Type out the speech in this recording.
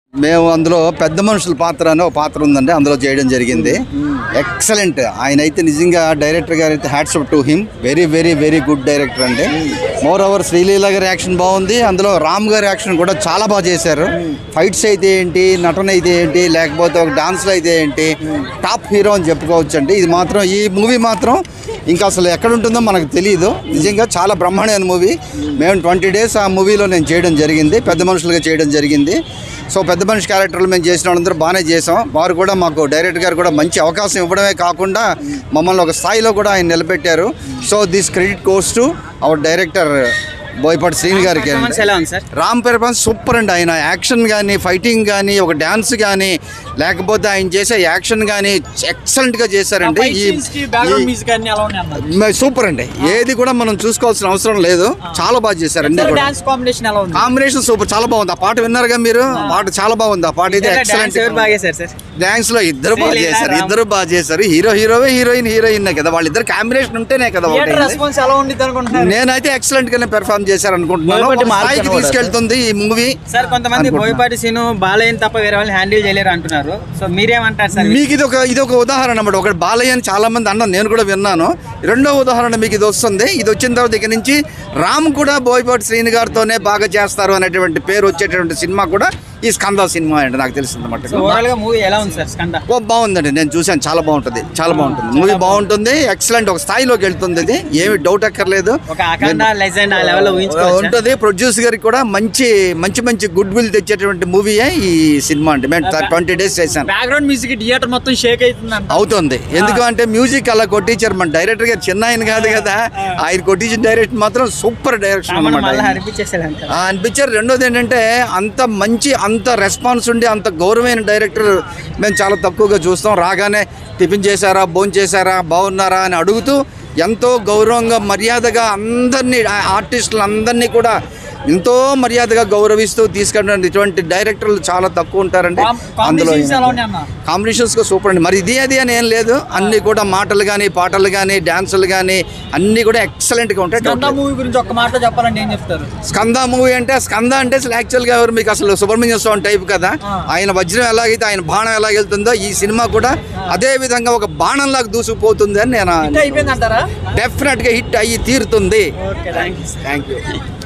మేము అందులో పెద్ద మనుషుల పాత్ర అని ఒక పాత్ర ఉందండి అందులో చేయడం జరిగింది ఎక్సలెంట్ ఆయన అయితే నిజంగా డైరెక్టర్ గారు అయితే hats to him very very very good director అండి మోర్ ఓవర్ శ్రీలీల గారి యాక్షన్ బాగుంది అందులో రామ్ గారి యాక్షన్ కూడా చాలా బాగా చేశారు ఫైట్స్ అయితే ఏంటి నటన అయితే ఏంటి లేకపోతే ఒక డాన్స్లో అయితే ఏంటి టాప్ హీరో అని చెప్పుకోవచ్చు అండి ఇది మాత్రం ఈ మూవీ మాత్రం ఇంకా అసలు ఎక్కడ ఉంటుందో మనకు తెలియదు నిజంగా చాలా బ్రహ్మాండమైన మూవీ మేము ట్వంటీ డేస్ ఆ మూవీలో నేను చేయడం జరిగింది పెద్ద మనుషులుగా చేయడం జరిగింది సో పెద్ద మనిషి క్యారెక్టర్లు మేము చేసిన వాళ్ళందరూ బాగానే చేసాం వారు కూడా మాకు డైరెక్టర్ గారు కూడా మంచి అవకాశం ఇవ్వడమే కాకుండా మమ్మల్ని ఒక స్థాయిలో కూడా ఆయన నిలబెట్టారు so this credit goes to our director Boyapati Srini గారికి Performance ఎలా ఉంది సార్ రామ్ పెర్ఫాన్స్ సూపర్ అండి ఆయన యాక్షన్ కానీ ఫైటింగ్ కానీ ఒక డ్యాన్స్ కానీ లేకపోతే ఆయన చేసే యాక్షన్ కానీ ఎక్సలెంట్గా చేశారండి ఈ బ్యాక్గ్రౌండ్ ఈ- మ్యూజిక్ అన్ని ఎలా ఉన్నాయి అన్నారు మ- సూపర్ అండి ఏది కూడా మనం చూసుకోవాల్సిన అవసరం లేదు చాలా బాగా చేశారండి కూడా డాన్స్ కాంబినేషన్ ఎలా ఉంది కాంబినేషన్ సూపర్ చాలా బాగుంది ఆ పాట విన్నారుగా మీరు ఆ పాట చాలా బాగుంది ఆ పాట అయితే డాన్స్ ఎక్సలెంట్ ఎవరు బాగా చేశారు సార్ డాన్స్ లో ఇద్దరు బాగా శ్రీలీల, చేశారు రామ్. ఇద్దరు బాగా చేశారు హీరో హీరోవే హీరోయిన్ హీరోయిన్ కదా వాళ్ళిద్దరు కాంబినేషన్ ఉంటేనే కదా ఒకటి థియేటర్ రెస్పాన్స్ ఎలా ఉండిద్ది అనుకుంటున్నారు నేనైతే ఎక్సలెంట్ గానే పెర్ఫామ్ చేశారు అనుకుంటున్నాను బోయపాటి ఒక మార్క్ స్థాయికి కనబడదు. తీసుకెళ్తుంది ఈ మూవీ సార్ కొంతమంది అనుకుంటున్నా. బోయపాటి సీను బాలయ్యని తప్ప వేరే వాళ్ళు హ్యాండిల్ చేయలేరు అంటున్నారు సో మీరేమంటారు సార్ మీకు ఇది ఒక ఇది ఒక ఉదాహరణ అన్నమాట ఒకటి బాలయ్య అని చాలా మంది అన్న నేను కూడా విన్నాను రెండో ఉదాహరణ మీకు ఇది వస్తుంది ఇది వచ్చిన తర్వాత ఇక నుంచి రామ్ కూడా బోయపాటి శ్రీని గారితోనే బాగా చేస్తారు అనేటువంటి పేరు వచ్చేటువంటి సినిమా కూడా ఈ స్కంద సినిమా అండి నాకు తెలిసిందన్నమాట ఓవరాల్ గా మూవీ ఎలా ఉంది సార్ స్కంద ఓ బాగుందండి నేను చూశాను చాలా బాగుంటుంది చాలా బాగుంటుంది మూవీ బాగుంటుంది ఎక్సలెంట్ ఒక స్థాయిలోకి వెళ్తుంది ఇది ఏమి డౌట్ అక్కర్లేదు ఒక అఖండ లెజెండ్ ఆ లెవెల్ లో ఊహించుకోవచ్చు ఉంటుంది ప్రొడ్యూస్ గారికి కూడా మంచి మంచి మంచి గుడ్ విల్ తెచ్చేటువంటి మూవీయే ఈ సినిమా అండి మేము ట్వంటీ డేస్ చేశాను బ్యాక్గ్రౌండ్ మ్యూజిక్ థియేటర్ మొత్తం షేక్ అవుతుంది అంట అవుతుంది ఎందుకు అంటే మ్యూజిక్ అలా కొట్టించారు మన డైరెక్టర్ గారు చిన్న ఆయన కాదు కదా ఆయన కొట్టించిన డైరెక్ట్ మాత్రం సూపర్ డైరెక్షన్ సామాన్ మళ్ళీ అనమాట అనిపించేసాడు అంట ఆ, అనిపించారు రెండోది ఏంటంటే అంత మంచి అంత రెస్పాన్స్ ఉండి అంత గౌరవమైన డైరెక్టర్ మేము చాలా తక్కువగా చూస్తాం రాగానే టిఫిన్ చేశారా భోజనం చేశారా బాగున్నారా అని అడుగుతూ ఎంతో గౌరవంగా మర్యాదగా అందరినీ ఆర్టిస్టులు అందరినీ కూడా ఎంతో మర్యాదగా గౌరవిస్తూ తీసుకెళ్ళిన ఇటువంటి డైరెక్టర్లు చాలా తక్కువ ఉంటారండి అందులో కాంబినేషన్స్ ఎలా ఉన్నాయి అన్న కాంబినేషన్స్ గా సూపర్ అండి మరి ఇది అది అని ఏం లేదు అన్ని కూడా మాటలు కానీ పాటలు కానీ డాన్సులు కానీ అన్ని కూడా ఎక్సలెంట్ గా ఉంటాయి స్కంద మూవీ గురించి ఒక్క మాట చెప్పాలంటే ఏం చెప్తారు స్కంద మూవీ అంటే స్కంద అంటే అసలు యాక్చువల్ గా ఎవరు మీకు అసలు సుబ్రహ్మణ్య స్వామి టైప్ కదా ఆయన వజ్రం ఎలాగైతే ఆయన బాణం ఎలా వెళ్తుందో ఈ సినిమా కూడా అదే విధంగా ఒక బాణం లాగా దూసుకుపోతుంది అని నేను అయిపోయింది అంటారా డెఫినెట్ గా హిట్ అయ్యి తీరుతుంది okay thank you thank you